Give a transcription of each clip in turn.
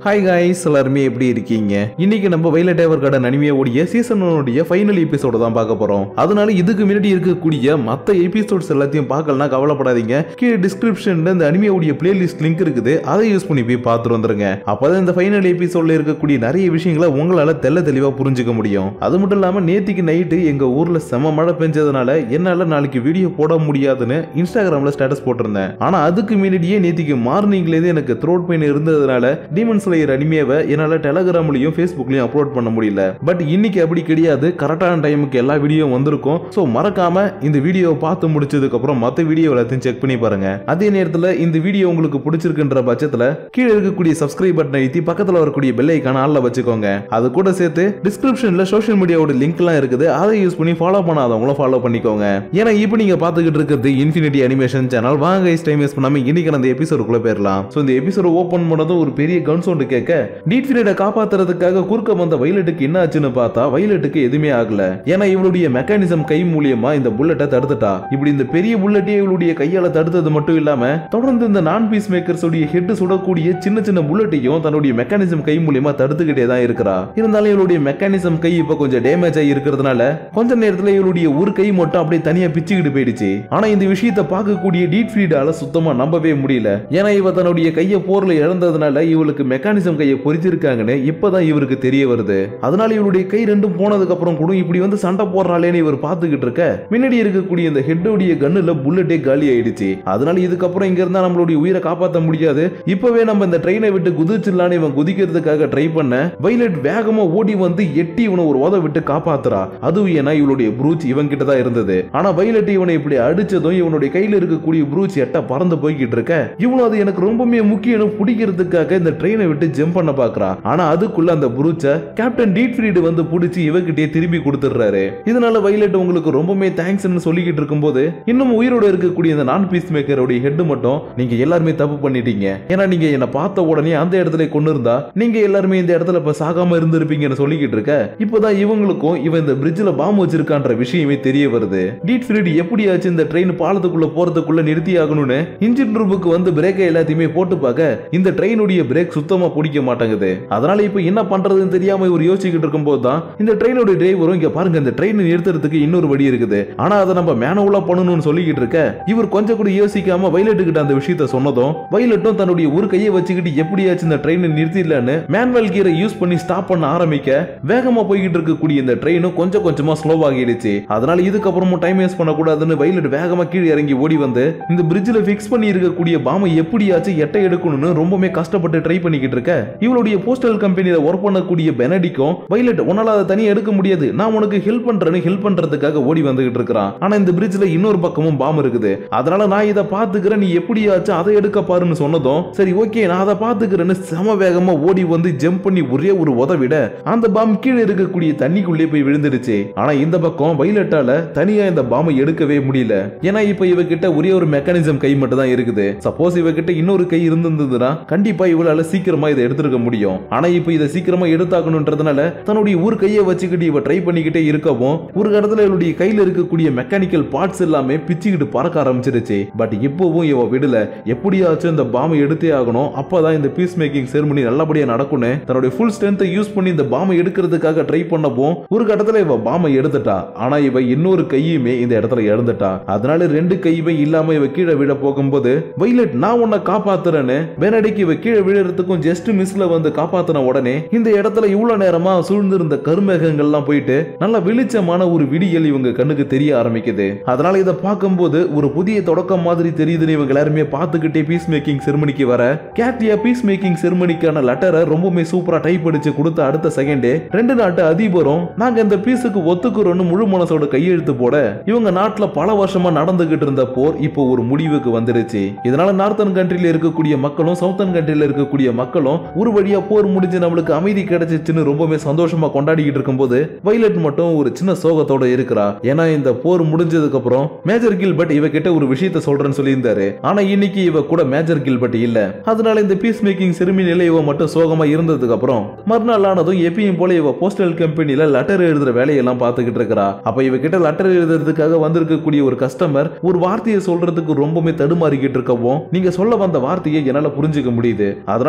hi guys எல்லாருமே எப்படி இருக்கீங்க இன்னைக்கு நம்ம வைலட் எவர் கார்டன் அனிமையோடைய சீசன் ஒனுடைய ஃபைனல் எபிசோட தான் பார்க்க போறோம் அதனால இதுக்கு முன்னாடி இருக்கக்கூடிய மற்ற எபிசோட்ஸ் எல்லாத்தையும் பார்க்கலனா கவலைப்படாதீங்க கீழே டிஸ்கிரிப்ஷன்ல இந்த அனிமையோடைய பிளேலிஸ்ட் லிங்க் இருக்குது அதை யூஸ் பண்ணி போய் பார்த்துட்டு வந்துருங்க அப்பதான் இந்த ஃபைனல் எபிசோட்ல இருக்கக்கூடிய நிறைய விஷயங்களை உங்களால தெள்ள தெளிவா புரிஞ்சுக்க முடியும் அது மட்டும் இல்லாம நேத்திக்கு நைட்டு எங்க ஊர்ல செம மழை பெஞ்சதுனால என்னால நாளைக்கு வீடியோ போட முடியாதுன்னு இன்ஸ்டாகிராம்ல ஸ்டேட்டஸ் போட்டிருந்தேன் ஆனா அதுக்கு முன்னாடியே நேத்திக்கு மார்னிங்லேருந்து எனக்கு த்ரோட் பெயின் இருந்ததுனால டீமன் ஸ்லேயர் அனிமேவை என்னால டெலகிராம்லயும் ஃபேஸ்புக்லயும் அப்லோட் பண்ண முடியல பட் இன்னைக்கு அப்படி கிடையாது கரெக்டான டைமுக்கு எல்லா வீடியோ வந்திருக்கும் ஸோ மறக்காம இந்த வீடியோவை பார்த்து முடிச்சதுக்கு அப்புறம் மற்ற வீடியோ எல்லாத்தையும் செக் பண்ணி பாருங்க அதே நேரத்தில் இந்த வீடியோ உங்களுக்கு பிடிச்சிருக்குன்ற பட்சத்தில் கீழே இருக்கக்கூடிய சப்ஸ்கிரைப் பட்டன் அழுத்தி பக்கத்தில் வரக்கூடிய பெல் ஐக்கான ஆளில் வச்சுக்கோங்க அது கூட சேர்த்து டிஸ்கிரிப்ஷன்ல சோஷியல் மீடியாவோட லிங்க்லாம் இருக்குது அதை யூஸ் பண்ணி ஃபாலோ பண்ணாதவங்களும் ஃபாலோ பண்ணிக்கோங்க ஏன்னா இப்போ நீங்க பார்த்துக்கிட்டு இருக்கிறது இன்ஃபினிட்டி அனிமேஷன் சேனல் வாங்க டைம் வேஸ்ட் பண்ணாம இன்னைக்கு அந்த எபிசோடுக்குள்ள போயிடலாம் ஸோ இந்த எபிசோட ஓப்பன் பண்ணதும் ஒரு பெரிய கன் சவுண்ட் கேட்க டீட் ஃபீல்டை காப்பாத்துறதுக்காக குறுக்க வந்த வயலட்டுக்கு என்ன ஆச்சுன்னு பார்த்தா வயலட்டுக்கு எதுவுமே ஆகல ஏன்னா இவளுடைய மெக்கானிசம் கை மூலியமா இந்த புல்லட்டை தடுத்துட்டா இப்படி இந்த பெரிய புல்லட்டே இவளுடைய கையால தடுத்தது மட்டும் இல்லாம தொடர்ந்து இந்த நான் பீஸ் மேக்கர்ஸ் உடைய ஹெட் சுடக்கூடிய சின்ன சின்ன புல்லட்டையும் தன்னுடைய மெக்கானிசம் கை மூலியமா தடுத்துக்கிட்டே தான் இருக்கிறா இருந்தாலும் இவளுடைய மெக்கானிசம் கை இப்ப கொஞ்சம் டேமேஜ் ஆகி இருக்கிறதுனால கொஞ்ச நேரத்துல இவளுடைய ஒரு கை மட்டும் அப்படியே தனியா பிச்சுக்கிட்டு போயிடுச்சு ஆனா இந்த விஷயத்தை பார்க்கக்கூடிய டீட் ஃப்ரீடால சுத்தமா நம்பவே முடியல ஏன்னா இவ தன்னுடைய கையை போர்ல இழந்ததுனால இவளுக்கு மெக்கானிசம் கையை பொறிச்சிருக்காங்கன்னு இப்பதான் இவருக்கு தெரிய வருது அதனால இவளுடைய கை ரெண்டும் போனதுக்கு அப்புறம் கூட இப்படி வந்து சண்டை போடுறாளேன்னு இவர் பார்த்துக்கிட்டு இருக்க முன்னாடி இருக்கக்கூடிய இந்த ஹெட்டோடைய கண்ணுல புல்லட்டே காலி ஆயிடுச்சு அதனால இதுக்கப்புறம் இங்க இருந்தா நம்மளுடைய உயிரை காப்பாற்ற முடியாது இப்பவே நம்ம இந்த ட்ரெயினை விட்டு குதிச்சிடலான்னு இவன் குதிக்கிறதுக்காக ட்ரை பண்ண வைலட் வேகமா ஓடி வந்து எட்டி இவனை ஒரு உத விட்டு காப்பாத்துறா அதுவும் ஏன்னா இவளுடைய ப்ரூச் இவன் கிட்ட தான் இருந்தது ஆனா வைலட் இவனை இப்படி அடிச்சதும் இவனுடைய கையில இருக்கக்கூடிய ப்ரூச் எட்ட பறந்து போய்கிட்டு இருக்க இவனும் அது எனக்கு ரொம்பவே முக்கியம் பிடிக்கிறதுக்காக இந்த ட்ரெயினை விட்டு ஜம்ப் பண்ண பாக்குறா ஆனா அதுக்குள்ள அந்த ப்ரூச்ச கேப்டன் டீட் ஃப்ரீடு வந்து பிடிச்சி இவகிட்டே திரும்பி கொடுத்துடுறாரு இதனால வைலட் உங்களுக்கு ரொம்பவே தேங்க்ஸ்னு சொல்லிக்கிட்டு இருக்கும்போது இன்னும் உயிரோட இருக்கக்கூடிய இந்த நான் பீஸ் மேக்கருடைய ஹெட் மட்டும் நீங்க எல்லாருமே தப்பு பண்ணிட்டீங்க ஏன்னா நீங்க என்ன பார்த்த உடனே அந்த இடத்துல கொண்டு இருந்தா நீங்க எல்லாருமே இந்த இடத்துல இப்ப சாகாம இருந்திருப்பீங்கன்னு சொல்லிக்கிட்டு இருக்க இப்பதான் இவங்களுக்கும் இவன் இந்த பிரிட்ஜ்ல பாம்பு வச்சிருக்கான்ற விஷயமே தெரிய வருது டீட் ஃப்ரீடு எப்படியாச்சும் இந்த ட்ரெயின் பாலத்துக்குள்ள போறதுக்குள்ள நிறுத்தி ஆகணும்னு இன்ஜின் ரூமுக்கு வந்து பிரேக்கை எல்லாத்தையுமே போட்டு பார்க்க இந்த ட்ரெயினுடைய பிரேக் சுத்தமா பிடிக்க மாட்டேங்குது அதனால இப்ப என்ன பண்றதுன்னு தெரியாம இவர் யோசிச்சுக்கிட்டு இருக்கும்போது தான் இந்த ட்ரெயினோட டிரைவரும் இங்க பாருங்க இந்த ட்ரெயின் நிறுத்துறதுக்கு இன்னொரு வழி இருக்குது ஆனா அதை நம்ம மேனுவலா பண்ணணும்னு சொல்லிக்கிட்டு இருக்க இவர் கொஞ்சம் கூட யோசிக்காம வைலட்டு கிட்ட அந்த விஷயத்த சொன்னதும் வைலட்டும் தன்னுடைய ஒரு கையை வச்சுக்கிட்டு எப்படியாச்சும் இந்த ட்ரெயினை நிறுத்திடலன்னு மேனுவல் கியரை யூஸ் பண்ணி ஸ்டாப் பண்ண ஆரம்பிக்க வேகமா போய்கிட்டு இருக்கக்கூடிய இந்த ட்ரெயினும் கொஞ்சம் கொஞ்சமா ஸ்லோ ஆகிடுச்சு அதனால இதுக்கப்புறமும் டைம் வேஸ்ட் பண்ணக்கூடாதுன்னு வைலட் வேகமா கீழே இறங்கி ஓடி வந்து இந்த பிரிட்ஜில் ஃபிக்ஸ் பண்ணி இருக்கக்கூடிய பாமை எப்படியாச்சும் எட்டை எடுக்கணும்னு ரொம்பவே கஷ்டப்பட்டு ட்ரை பண்ணிக்கிட்டு இருக்க இவளுடைய போஸ்டல் கம்பெனியில ஒர்க் பண்ணக்கூடிய பெனடிக்கும் வைலட் உன்னால அதை தனியா எடுக்க முடியாது நான் உனக்கு ஹெல்ப் பண்றேன்னு ஹெல்ப் பண்றதுக்காக ஓடி வந்துகிட்டு இருக்கிறான் ஆனா இந்த பிரிட்ஜ்ல இன்னொரு பக்கமும் பாம் இருக்குது அதனால நான் இதை பாத்துக்கிறேன் நீ எப்படியாச்சும் அதை எடுக்க பாருன்னு சொன்னதும் சரி ஓகே நான் அதை பாத்துக்கிறேன்னு சம வேகமா ஓடி வந்து ஜம்ப் பண்ணி ஒரே ஒரு உதவிட அந்த பாம் கீழே இருக்கக்கூடிய தண்ணிக்குள்ளே போய் விழுந்துருச்சு ஆனா இந்த பக்கம் வைலட்டால தனியா இந்த பாமை எடுக்கவே முடியல ஏன்னா இப்ப இவகிட்ட ஒரே ஒரு மெக்கானிசம் கை மட்டும் தான் இருக்குது சப்போஸ் இவகிட்ட இன்னொரு கை இருந்திருந்ததுன்னா கண்டிப்பா இவளால சீக்கிரமா இதை எடுத்துருக்க முடியும் ஆனா இப்ப இதை சீக்கிரமா எடுத்தாக்கணும்ன்றதுனால தன்னுடைய ஒரு கையை வச்சுக்கிட்டு இவ ட்ரை பண்ணிக்கிட்டே இருக்கவும் ஒரு இடத்துல இவளுடைய கையில இருக்கக்கூடிய மெக்கானிக்கல் பார்ட்ஸ் எல்லாமே பிச்சுக்கிட்டு பறக்க ஆரம்பிச்சிருச்சு பட் இப்பவும் இவ விடல எப்படியாச்சும் இந்த பாமை எடுத்தே ஆகணும் அப்பதான் இந்த பீஸ் மேக்கிங் செரமனி நல்லபடியா நடக்கும்னு தன்னுடைய ஃபுல் ஸ்ட்ரென்த்தை யூஸ் பண்ணி இந்த பாமை எடுக்கிறதுக்காக ட்ரை பண்ணப்போ ஒரு கட்டத்துல இவ பாமை எடுத்துட்டா ஆனா இவ இன்னொரு கையுமே இந்த இடத்துல இழந்துட்டா அதனால ரெண்டு கையுமே இல்லாம இவ கீழே விழ போகும்போது வைலட் நான் உன்னை காப்பாத்துறேன்னு பெனடிக்கு இவ கீழே விழுறதுக்கும் ஜஸ்ட் மிஸ்ல வந்து காப்பாத்தின உடனே இந்த இடத்துல இவ்வளவு நேரமா சூழ்ந்திருந்த கருமேகங்கள்லாம் போயிட்டு நல்ல வெளிச்சமான ஒரு விடியல் இவங்க கண்ணுக்கு தெரிய ஆரம்பிக்குது அதனால இதை பார்க்கும்போது ஒரு புதிய தொடக்கம் மாதிரி தெரியுதுன்னு இவங்க எல்லாருமே பார்த்துக்கிட்டே பீஸ் மேக்கிங் செருமனிக்கு வர கேட்லியா பீஸ் மேக்கிங் செருமனிக்கான லெட்டரை ரொம்பவுமே சூப்பரா டைப் அடிச்சு கொடுத்த அடுத்த செகண்டே ரெண்டு நாட்டு அதிபரும் நாங்க இந்த பீஸுக்கு ஒத்துக்கிறோம்னு முழு மனசோட கையெழுத்து போட இவங்க நாட்டுல பல வருஷமா நடந்துகிட்டு இருந்த போர் இப்போ ஒரு முடிவுக்கு வந்துருச்சு இதனால நார்த்தன் கண்ட்ரில இருக்கக்கூடிய மக்களும் சவுத்தன் கண்ட்ரில இருக்கக்கூடிய மக்களும் ஒரு வழியா போர் முடிஞ்சு நம்மளுக்கு அமைதி கிடைச்சிச்சுன்னு ரொம்பவே சந்தோஷமா கொண்டாடிக்கிட்டு இருக்கும்போது வைலட் மட்டும் ஒரு சின்ன சோகத்தோட இருக்கிறா ஏன்னா இந்த போர் முடிஞ்சதுக்கு அப்புறம் மேஜர் கில்பர்ட் இவ கிட்ட ஒரு விஷயத்த சொல்றேன்னு சொல்லியிருந்தாரு ஆனா இன்னைக்கு இவ கூட மேஜர் கில்பர்ட் இல்ல அதனால இந்த பீஸ் மேக்கிங் செருமினில இவ மட்டும் சோகமா இருந்ததுக்கு அப்புறம் மறுநாள் ஆனதும் எப்பயும் போல இவ போஸ்டல் கம்பெனில லெட்டர் எழுதுற வேலையெல்லாம் பார்த்துக்கிட்டு இருக்கிறா அப்ப இவ கிட்ட லெட்டர் எழுதுறதுக்காக வந்திருக்கக்கூடிய ஒரு கஸ்டமர் ஒரு வார்த்தையை சொல்றதுக்கு ரொம்பவே தடுமாறிக்கிட்டு இருக்கவும் நீங்க சொல்ல வந்த வார்த்தையை என்னால புரிஞ்சுக்க முடியுது அதனால நீங்க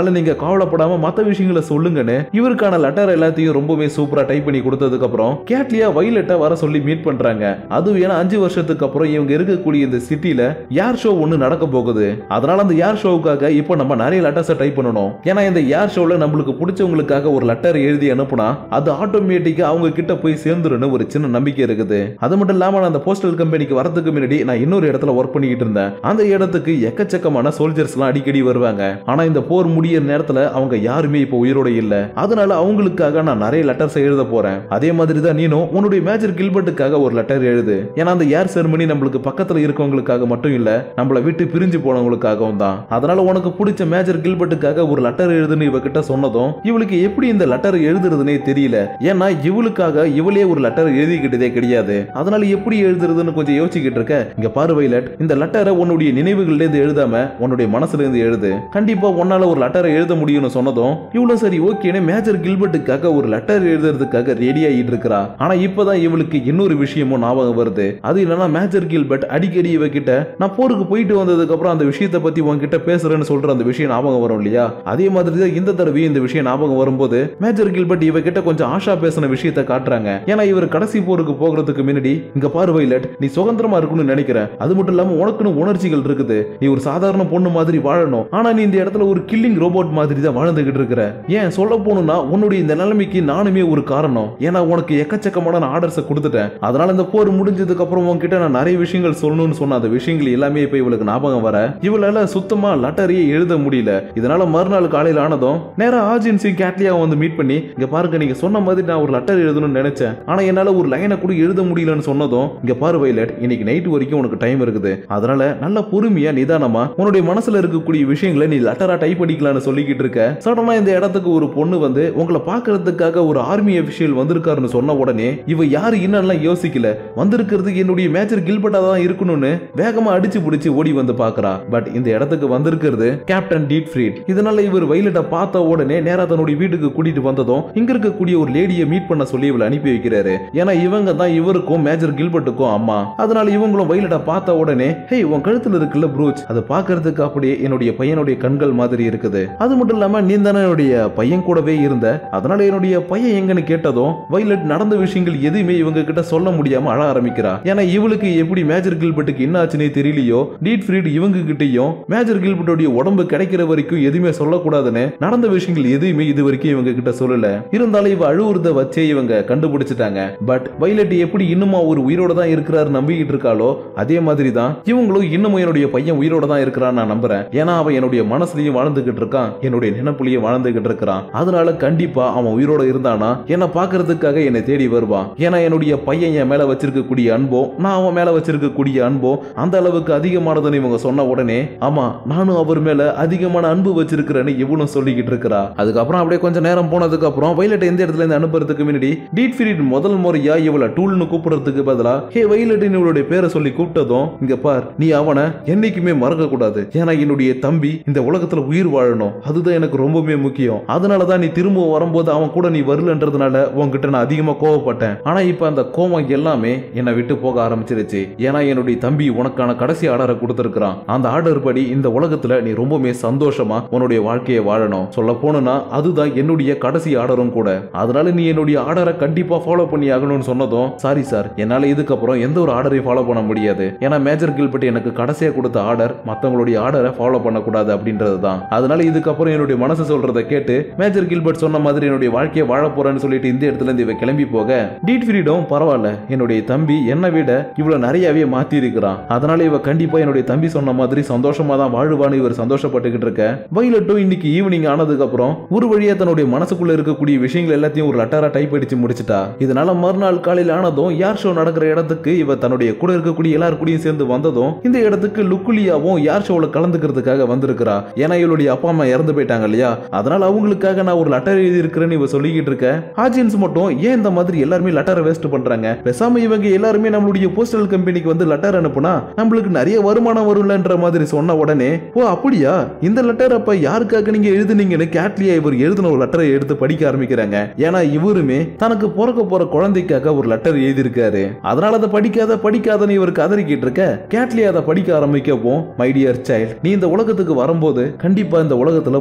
கவலைப்படாம மத்த விஷயங்களை சொல்லுங்கன்னு இவருக்கான லெட்டர் எல்லாத்தையும் ரொம்பவே சூப்பரா டைப் பண்ணி கொடுத்ததுக்கு அப்புறம் கேட்லியா வைலட்டை வர சொல்லி மீட் பண்றாங்க அதுவும் ஏன்னா அஞ்சு வருஷத்துக்கு அப்புறம் இவங்க இருக்கக்கூடிய இந்த சிட்டில ஏர் ஷோ ஒண்ணு நடக்க போகுது அதனால அந்த ஏர் ஷோவுக்காக இப்போ நம்ம நிறைய லெட்டர்ஸை டைப் பண்ணணும் ஏன்னா இந்த ஏர் ஷோல நம்மளுக்கு பிடிச்சவங்களுக்காக ஒரு லெட்டர் எழுதி அனுப்புனா அது ஆட்டோமேட்டிக்கா அவங்க கிட்ட போய் சேர்ந்துருன்னு ஒரு சின்ன நம்பிக்கை இருக்குது அது மட்டும் இல்லாம நான் அந்த போஸ்டல் கம்பெனிக்கு வரதுக்கு முன்னாடி நான் இன்னொரு இடத்துல ஒர்க் பண்ணிக்கிட்டு இருந்தேன் அந்த இடத்துக்கு எக்கச்சக்கமான சோல்ஜர்ஸ் எல்லாம் அடிக்கடி வருவாங்க ஆனா இந்த போர் முடியிற நேரத்துல அவங்க யாருமே இப்போ உயிரோட இல்ல அதனால அவங்களுக்காக நான் நிறைய லெட்டர்ஸ் எழுத போறேன் அதே மாதிரி தான் நீனும் உன்னுடைய மேஜர் கில்பர்ட்டுக்காக ஒரு லெட்டர் எழுது ஏன்னா அந்த ஏர் செர்மனி நம்மளுக்கு பக்கத்துல இருக்கவங்களுக்காக மட்டும் இல்ல நம்மளை விட்டு பிரிஞ்சு போனவங்களுக்காகவும் தான் அதனால உனக்கு பிடிச்ச மேஜர் கில்பர்ட்டுக்காக ஒரு லெட்டர் எழுதுன்னு இவகிட்ட சொன்னதும் இவளுக்கு எப்படி இந்த லெட்டர் எழுதுறதுனே தெரியல ஏன்னா இவளுக்காக இவளே ஒரு லெட்டர் எழுதிக்கிட்டதே கிடையாது அதனால எப்படி எழுதுறதுன்னு கொஞ்சம் யோசிச்சுக்கிட்டு இருக்க இங்க பாரு வைலட் இந்த லெட்டரை உன்னுடைய நினைவுகள்ல இருந்து எழுதாம உன்னுடைய மனசுல இருந்து எழுது கண்டிப்பா உன்னால ஒரு லெட்டரை எழுத முடியும்னு சொன்னதும் இவ்வளவு சரி ஓகேன்னு மேஜர் கில்பர்ட்டுக்காக ஒரு லெட்டர் எழுதுறதுக்காக ரெடி ஆகிட்டு இருக்கிறா ஆனா இப்பதான் இவளுக்கு இன்னொரு விஷயமும் ஞாபகம் வருது அது என்னன்னா மேஜர் கில்பர்ட் அடிக்கடி இவகிட்ட நான் போருக்கு போயிட்டு வந்ததுக்கு அப்புறம் அந்த விஷயத்தை பத்தி உன்கிட்ட பேசுறேன்னு சொல்ற அந்த விஷயம் ஞாபகம் வரும் இல்லையா அதே மாதிரி தான் இந்த தடவையும் இந்த விஷயம் ஞாபகம் வரும்போது மேஜர் கில்பர்ட் இவகிட்ட கொஞ்சம் ஆஷா பேசின விஷயத்தை காட்டுறாங்க ஏன்னா இவர் கடைசி போருக்கு போகிறதுக்கு முன்னாடி இங்க பாரு வைலட் நீ சுதந்திரமா இருக்கணும்னு நினைக்கிற அது மட்டும் இல்லாம உனக்குன்னு உணர்ச்சிகள் இருக்குது நீ ஒரு சாதாரண பொண்ணு மாதிரி வாழணும் ஆனா நீ இந்த இடத்துல ஒரு கில்லிங் ரோபோட் மாதிரி தான் வாழ்ந்துகிட்டு இருக்கிற ஏன் சொல்ல போகணும்னா உன்னுடைய இந்த நிலைமைக்கு நானுமே ஒரு காரணம் ஏன்னா உனக்கு எக்கச்சக்கமான ஆர்டர்ஸை கொடுத்துட்டேன் அதனால இந்த போர் முடிஞ்சதுக்கு அப்புறம் உன்கிட்ட நான் நிறைய விஷயங்கள் சொல்லணும்னு சொன்ன அந்த விஷயங்கள் எல்லாமே இப்ப இவளுக்கு ஞாபகம் வர இவளால சுத்தமா லெட்டரையே எழுத முடியல இதனால மறுநாள் காலையில் ஆனதும் நேரா ஆஜென்சி கேட்லியா வந்து மீட் பண்ணி இங்க பாருங்க நீங்க சொன்ன மாதிரி நான் ஒரு லெட்டர் எழுதணும்னு நினைச்சேன் ஆனா என்னால ஒரு லைனை கூட எழுத முடியலன்னு சொன்னதும் இங்க பாரு வைலட் இன்னைக்கு நைட் வரைக்கும் உனக்கு டைம் இருக்குது அதனால நல்ல பொறுமையா நிதானமா உன்னுடைய மனசுல இருக்கக்கூடிய விஷயங்களை நீ லெட்டரா டைப் அடிக்கலாம்னு சொல்லிக்கிட்டு இருக்க சடனா இந்த இடத்துக்கு ஒரு பொண்ணு வந்து உங்களை பாக்குறதுக்காக ஒரு ஆர்மி அபிஷியல் வந்திருக்காருன்னு சொன்ன உடனே இவ யாரு என்னன்னு யோசிக்கல வந்திருக்கிறது என்னுடைய மேஜர் கில்பர்ட்டா தான் இருக்கணும்னு வேகமா அடிச்சு பிடிச்சு ஓடி வந்து பாக்குறா பட் இந்த இடத்துக்கு வந்திருக்கிறது கேப்டன் டீட் ஃப்ரீட் இதனால இவர் வைலட்டை பார்த்த உடனே நேரா தன்னுடைய வீட்டுக்கு கூட்டிட்டு வந்ததும் இங்க இருக்கக்கூடிய ஒரு லேடியை மீட் பண்ண சொல்லி இவளை அனுப்பி வைக்கிறாரு ஏன்னா இவங்க தான் இவருக்கும் மேஜர் கில்பர்ட்டுக்கும் அம்மா அதனால இவங்களும் வைலட்டை பார்த்த உடனே ஹே உன் கழுத்துல இருக்குல்ல ப்ரூச் அதை பார்க்கறதுக்கு அப்படியே என்னுடைய பையனுடைய கண்கள் மாதிரி இருக்குது அது மட்டும் இல்லாம நீ தானே என்னுடைய பையன் கூடவே இருந்த அதனால என்னுடைய பையன் எங்கன்னு கேட்டதும் வைலட் நடந்த விஷயங்கள் எதுவுமே இவங்க கிட்ட சொல்ல முடியாம அழ ஆரம்பிக்கிறா ஏன்னா இவளுக்கு எப்படி மேஜர் கில்பர்ட்டுக்கு என்ன ஆச்சுன்னே தெரியலையோ டீட் ஃப்ரீட் இவங்க கிட்டயும் மேஜர் கில்பர்ட்டோடைய உடம்பு கிடைக்கிற வரைக்கும் எதுவுமே சொல்லக்கூடாதுன்னு நடந்த விஷயங்கள் எதுவுமே இது வரைக்கும் இவங்க கிட்ட சொல்லல இருந்தாலும் இவ அழுவுறத வச்சே இவங்க கண்டுபிடிச்சிட்டாங்க பட் வைலட் எப்படி இன்னுமா ஒரு உயிரோட தான் இருக்கிறாரு நம்பிக்கிட்டு இருக்காளோ அதே மாதிரி தான் இவங்களும் இன்னமும் என்னுடைய பையன் உயிரோட தான் இருக்கிறான்னு நான் நம்புறேன் ஏன்னா அவன் என்னுடைய மனசுலயும் வாழ்ந்துகிட்டு இருக்கான் என்னுடைய நினைப்புலயும் வாழ்ந்துகிட்டு இருக்கிறான் அதனால கண்டிப்பா அவன் உயிரோட இருந்தானா என்ன பாக்குறதுக்காக என்னை தேடி வருவான் ஏன்னா என்னுடைய பையன் என் மேல வச்சிருக்கக்கூடிய அன்போ நான் அவன் மேல வச்சிருக்கக்கூடிய அன்போ அந்த அளவுக்கு அதிகமானதுன்னு இவங்க சொன்ன உடனே ஆமா நானும் அவர் மேல அதிகமான அன்பு வச்சிருக்கிறேன்னு இவனும் சொல்லிக்கிட்டு இருக்கிறா அதுக்கப்புறம் அப்படியே கொஞ்சம் நேரம் போனதுக்கு அப்புறம் வைலட் எந்த இடத்துல இருந்து அனுப்புறதுக்கு முன்னாடி டீட் ஃபீரிட் முதல் முறையா இவளை டூல்னு கூப்பிடுறதுக்கு பதிலா ஹே வைலட் இவளுடைய பேரை சொல்லி கூப்பிட்டதும் இங்க பார் நீ அவனை என்னைக்குமே மறக்க கூடாது ஏன்னா என்னுடைய தம்பி இந்த உலகத்துல உயிர் வாழணும் அதுதான் எனக்கு ரொம்பவே முக்கியம் அதனாலதான் நீ திரும்ப வரும்போது அவன் கூட நீ வரலன்றதுனால உன்கிட்ட நான் அதிகமா கோவப்பட்டேன் ஆனா இப்ப அந்த கோவம் எல்லாமே என்னை விட்டு போக ஆரம்பிச்சிருச்சு ஏன்னா என்னுடைய தம்பி உனக்கான கடைசி ஆர்டரை கொடுத்திருக்கிறான் அந்த ஆர்டர் படி இந்த உலகத்துல நீ ரொம்பவே சந்தோஷமா உன்னுடைய வாழ்க்கையை வாழணும் சொல்ல போனா அதுதான் என்னுடைய கடைசி ஆர்டரும் கூட அதனால நீ என்னுடைய ஆர்டரை கண்டிப்பா ஃபாலோ பண்ணி ஆகணும்னு சொன்னதும் சாரி சார் என்னால இதுக்கப்புறம் எந்த ஒரு ஆர்டரையும் ஃபாலோ பண்ண முடியாது ஏன்னா மேஜர் கில்பர்ட் எனக்கு கடைசியா கொடுத்த ஆர்டர் மத்தவங்களுடைய ஆர்டரை ஃபாலோ பண்ணக்கூடாது அப்படின்றது தான் அதனால இதுக்கப்புறம் என்னுடைய மனசு சொல்றதை கேட்டு மேஜர் கில்பர்ட் சொன்ன மாதிரி என்னுடைய வாழ்க்கையை வாழ போறேன்னு சொல்லிட்டு இந்த இடத்துல இருந்து இவ கிளம்பி போக டீட் ஃப்ரீடம் பரவாயில்ல என்னுடைய தம்பி என்னை விட இவ்வளவு நிறையவே மாத்தி இருக்கிறான் அதனால இவ கண்டிப்பா என்னுடைய தம்பி சொன்ன மாதிரி சந்தோஷமா தான் வாழுவான்னு இவர் சந்தோஷப்பட்டுக்கிட்டு இருக்க வைலட்டும் இன்னைக்கு ஈவினிங் ஆனதுக்கு அப்புறம் ஒரு வழியா தன்னுடைய மனசுக்குள்ள இருக்கக்கூடிய விஷயங்கள் எல்லாத்தையும் ஒரு லெட்டரா டைப் அடிச்சு முடிச்சிட்டா இதனால மறுநாள் காலையில் ஆனதும் யார் ஷோ நடக்கிற இடத்துக்கு இவ தன்னுடைய கூட இருக்கக்கூடிய எல்லார் கூடயும் சேர்ந்து வந்ததும் இந்த இடத்துக்கு லுக்குலியாவும் யார் ஷோல கலந்துக்கிறதுக்காக வந்திருக்கிறா ஏன்னா இவளுடைய அப்பா அம்மா இறந்து போயிட்டாங்க இல்லையா அதனால அவங்களுக்காக நான் ஒரு லெட்டர் எழுதி இருக்கிறேன்னு இவ சொல்லிக்கிட்டு இருக்க ஆஜியன்ஸ் மட்டும் ஏன் இந்த மாதிரி எல்லாருமே லெட்டரை வேஸ்ட் பண்றாங்க பேசாம இவங்க எல்லாருமே நம்மளுடைய போஸ்டல் கம்பெனிக்கு வந்து லெட்டர் அனுப்புனா நம்மளுக்கு நிறைய வருமானம் வரும்லன்ற மாதிரி சொன்ன உடனே ஓ அப்படியா இந்த லெட்டர் அப்ப யாருக்காக நீங்க எழுதுனீங்கன்னு கேட்லியா இவர் எழுதின ஒரு லெட்டரை எடுத்து படிக்க ஆரம்பிக்கிறாங்க ஏன்னா இவருமே தனக்கு பிறக்க போற குழந்தைக்காக ஒரு லெட்டர் எழுதியிருக்காரு அதனால அதை படிக்காத படிக்காதன்னு இவர் கதறிக்கிட்டு இருக்க கேட்லியா அதை படிக்க ஆரம்பிக்கவும் மை டியர் சைல்ட் நீ இந்த உலகத்துக்கு வரும்போது கண்டிப்பா இந்த உலகத்துல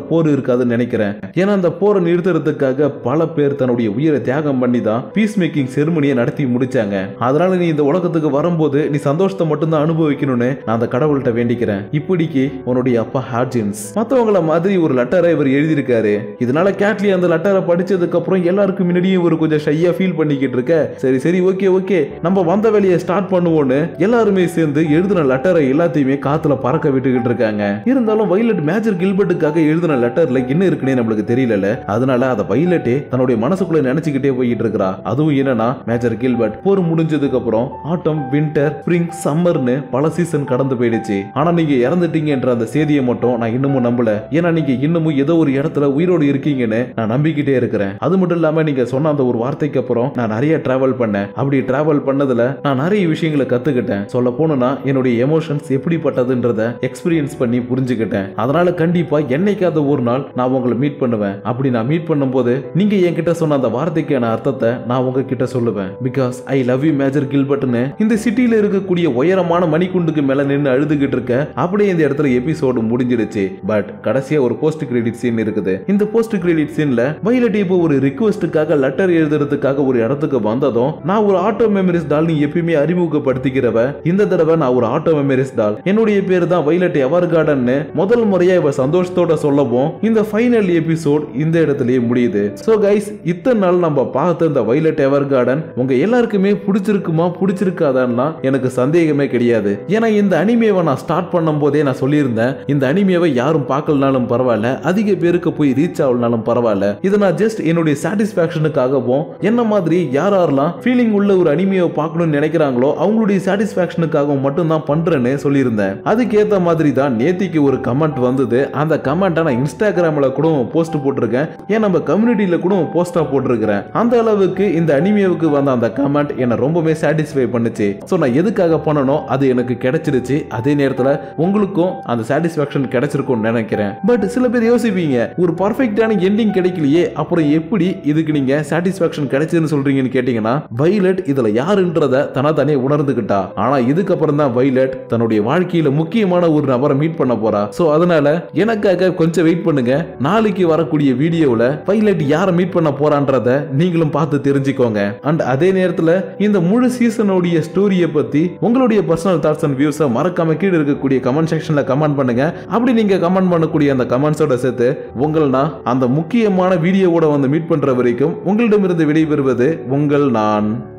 போர் இருக்காதுன்னு நினைக்கிறேன் ஏன்னா அந்த போரை நிறுத்துறதுக்காக பல பேர் தன்னுடைய உயிரை தியாகம் பண்ணி தான் பீஸ் மேக்கிங் செருமனியை நடத்தி முடிச்சாங்க அதனால நீ இந்த உலகத்துக்கு வரும்போது நீ சந்தோஷத்தை மட்டும்தான் அனுபவிக்கணும்னு நான் அந்த கடவுள்கிட்ட வேண்டிக்கிறேன் இப்படிக்கு உன்னுடைய அப்பா ஹார்ஜின்ஸ் மத்தவங்கள மாதிரி ஒரு லெட்டரை இவர் எழுதியிருக்காரு இதனால கேட்லி அந்த லெட்டரை படிச்சதுக்கு அப்புறம் எல்லாருக்கும் முன்னாடியும் இவர் கொஞ்சம் ஷையா ஃபீல் பண்ணிக்கிட்டு இருக்க சரி சரி ஓகே ஓகே நம்ம வந்த வேலையை ஸ்டார்ட் பண்ணுவோம்னு எல்லாருமே சேர்ந்து எழுதின லெட்டரை எல்லாத்தையுமே காத்துல பறக்க விட்டுக்கிட்டு இருக்காங்க இருந்தாலும் வைலட் மேஜர் கில்பர்ட்டுக்காக எழுதின லெட்டர்ல என்ன இருக்குன்னே நம்மளுக்கு தெரியல அதனால அதை வைலட்டே தன்னுடைய மனசுக்குள்ள நினைச்சுக்கிட்டே போயிட்டு இருக்கிறா அதுவும் என்னன்னா மேஜர் கில்பர்ட் போர் முடிஞ்சதுக்கு அப்புறம் ஆட்டம் வின்டர் ஸ்ப்ரிங் சம்மர்னு பல சீசன் கடந்து போயிடுச்சு ஆனா நீங்க இறந்துட்டீங்கன்ற அந்த செய்தியை மட்டும் நான் இன்னமும் நம்பல ஏன்னா நீங்க இன்னமும் ஏதோ ஒரு இடத்துல உயிரோடு இருக்கீங்கன்னு நான் நம்பிக்கிட்டே இருக்கிறேன் அது மட்டும் இல்லாம நீங்க சொன்ன அந்த ஒரு வார்த்தைக்கு அப்புறம் நான் நிறைய டிராவல் பண்ணேன் அப்படி டிராவல் பண்ணதுல நான் நிறைய விஷயங்களை கத்துக்கிட்டேன் சொல்ல போனா என்னுடைய எமோஷன்ஸ் எப்படிப்பட்டதுன்றத எக்ஸ்பீரியன்ஸ் பண்ணி புரிஞ்சுக்கிட்டேன் அதனால கண்டிப்பா என்னைக்காவது ஒரு நாள் நான் உங்களை மீட் பண்ணுவேன் அப்படி நான் மீட் பண்ணும்போது நீங்க என்கிட்ட சொன்ன அந்த வார்த்தைக்கான அர்த்தத்தை நான் உங்ககிட்ட சொல்லுவேன் because I love you Major கில்பர்ட்னு இந்த சிட்டில இருக்கக்கூடிய உயரமான மணிக்குண்டுக்கு மேல நின்று அழுதுகிட்டு இருக்க அப்படியே இந்த இடத்துல எபிசோடு முடிஞ்சிடுச்சு பட் கடைசியா ஒரு போஸ்ட் கிரெடிட் சீன் இருக்குது இந்த போஸ்ட் கிரெடிட் சீன்ல வைலட் இப்போ ஒரு ரிக்வெஸ்ட்டுக்காக லெட்டர் எழுதுறதுக்காக ஒரு இடத்துக்கு வந்ததும் நான் ஒரு ஆட்டோ மெமரிஸ் டால் நீ எப்பயுமே அறிமுகப்படுத்திக்கிறவ இந்த தடவை நான் ஒரு ஆட்டோ மெமரிஸ் டால் என்னுடைய பேர் தான் வைலட் எவர் கார்டன்னு முதல் முறையா இவ சந்தோஷத்தோட சொல்லவும் இந்த ஃபைனல் எபிசோட் இந்த இடத்துலயே முடியுது சோ கைஸ் இத்தனை நாள் நம்ம பார்த்த இந்த வைலட் எவர் கார்டன் உங்க எல்லாருக்குமே பிடிச்சிருக்குமா பிடிச்சிருக்காதான்னா எனக்கு சந்தேகமே கிடையாது ஏன்னா இந்த அனிமேவை நான் ஸ்டார்ட் பண்ணும் போதே நான் சொல்லியிருந்தேன் இந்த அனிமேவை யாரும் பார்க்கலனாலும் பரவாயில்ல அதிக பேருக்கு போய் ரீச் ஆகலனாலும் பரவாயில்ல இதை நான் ஜஸ்ட் என்னுடைய சாட்டிஸ்பாக்சனுக்காகவும் என்ன மாதிரி யார் யாரெல்லாம் ஃபீலிங் உள்ள ஒரு அனிமையை பார்க்கணும்னு நினைக்கிறாங்களோ அவங்களுடைய சாட்டிஸ்பாக்சனுக்காகவும் மட்டும் தான் பண்றேன்னு சொல்லியிருந்தேன் அதுக்கேத்த மாதிரி தான் நேத்திக்கு ஒரு கமெண்ட் வந்தது அந்த கமெண்ட்டை நான் இன்ஸ்டாகிராமில் கூட போஸ்ட் போட்டிருக்கேன் ஏன் நம்ம கம்யூனிட்டியில கூட போஸ்டா போட்டிருக்கிறேன் அந்த அளவுக்கு இந்த அனிமேவுக்கு வந்த அந்த கமெண்ட் என்னை ரொம்பவே சாட்டிஸ்ஃபை பண்ணுச்சு ஸோ நான் எதுக்காக பண்ணனோ அது எனக்கு கிடைச்சிருச்சு அதே நேரத்தில் உங்களுக்கும் அந்த சாட்டிஸ்ஃபேக்ஷன் கிடைச்சிருக்கும்னு நினைக்கிறேன் பட் சில பேர் யோசிப்பீங்க ஒரு பர்ஃபெக்டான எண்டிங் கிடைக்கலையே அப்புறம் எப்படி இதுக்கு நீங்க சாட்டிஸ்ஃபேக்ஷன் கிடைச்சதுன்னு சொல்றீங்கன்னு கேட்டீங்கன்னா வைலட் இதுல யாருன்றத தன தானே உணர்ந்துகிட்டா ஆனா இதுக்கப்புறம் தான் வைலட் தன்னுடைய வாழ்க்கையில முக்கியமான ஒரு நபரை மீட் பண்ண போறா சோ அதனால எனக்காக கொஞ்சம் வெயிட் பண்ணுங்க நாளைக்கு வரக்கூடிய வீடியோவில் வைலட் யாரை மீட் பண்ண போறான்றத நீங்களும் பார்த்து தெரிஞ்சுக்கோங்க அண்ட் அதே நேரத்தில் இந்த முழு சீசனுடைய ஸ்டோரியை பத்தி உங்களுடைய பர்சனல் தாட்ஸ் அண்ட் வியூஸை மறக்காம கீழே இருக்கக்கூடிய கமெண்ட் செக்ஷன்ல கமெண்ட் பண்ணுங்க அப்படி நீங்க கமெண்ட் பண்ணக்கூடிய அந்த கமெண்ட்ஸோட சேர்த்து உங்கள் நான் அந்த முக்கியமான வீடியோவோட வந்து மீட் பண்ற வரைக்கும் உங்களிடமிருந்து விடைபெறுவது உங்கள் நான்